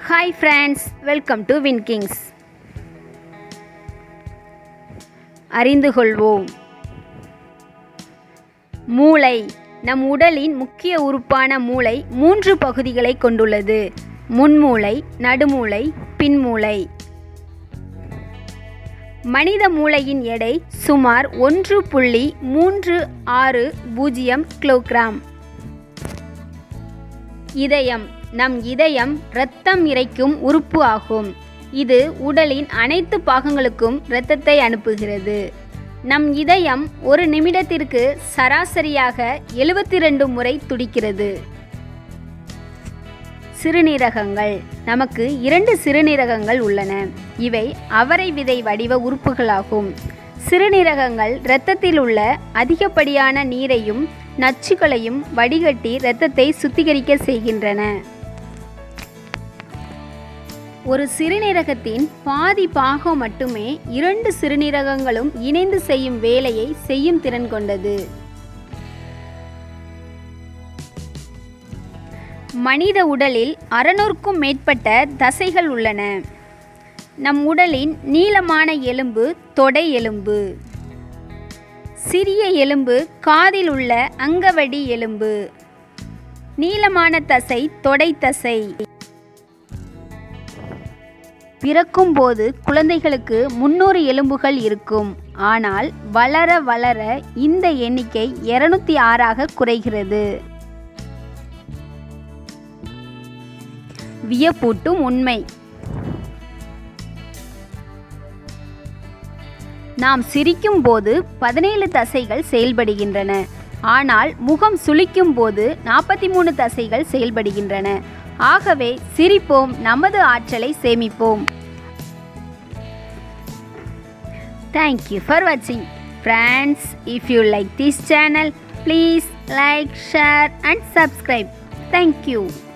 hi friends welcome to winkings அறிந்து கொள்வோம் மூளை நம் உடலின் முக்கிய உறுப்பான மூளை மூன்று பகுதிகளை கொண்டுள்ளது முன்மூளை நடுமூளை பின்மூளை மனித மூளையின் எடை சுமார் ஒன்று புள்ளி மூன்று ஆறு பூஜ்ஜியம் கிலோகிராம் இதயம் நம் இதயம் இரத்தம் இறைக்கும் உறுப்பு ஆகும் இது உடலின் அனைத்து பாகங்களுக்கும் இரத்தத்தை அனுப்புகிறது நம் இதயம் ஒரு நிமிடத்திற்கு சராசரியாக எழுபத்தி ரெண்டு முறை துடிக்கிறது சிறுநீரகங்கள் நமக்கு இரண்டு சிறுநீரகங்கள் உள்ளன இவை அவரை விதை வடிவ உறுப்புகளாகும் சிறுநீரகங்கள் இரத்தத்தில் உள்ள அதிகப்படியான நீரையும் நச்சுகளையும் வடிகட்டி இரத்தத்தை சுத்திகரிக்க செய்கின்றன ஒரு சிறுநீரகத்தின் பாதி பாகம் மட்டுமே இரண்டு சிறுநீரகங்களும் இணைந்து செய்யும் வேலையை செய்யும் திறன் கொண்டது மனித உடலில் அறநூறுக்கும் மேற்பட்ட தசைகள் உள்ளன நம் உடலின் நீளமான எலும்பு தொடை எலும்பு சிறிய எலும்பு காதில் உள்ள அங்கவடி எலும்பு நீளமான தசை தொடை தசை பிறக்கும்போது குழந்தைகளுக்கு முன்னூறு எலும்புகள் இருக்கும் ஆனால் வளர வளர இந்த எண்ணிக்கை இருநூத்தி ஆறாக குறைகிறது வியப்பூட்டும் உண்மை நாம் சிரிக்கும் போது பதினேழு தசைகள் செயல்படுகின்றன ஆனால் முகம் சுளிக்கும் போது நாற்பத்தி மூணு தசைகள் செயல்படுகின்றன ஆகவே சிரிப்போம் நமது ஆற்றலை சேமிப்போம் தேங்க்யூ ஃபார் வாட்சிங் friends if you like this channel please like share and subscribe thank you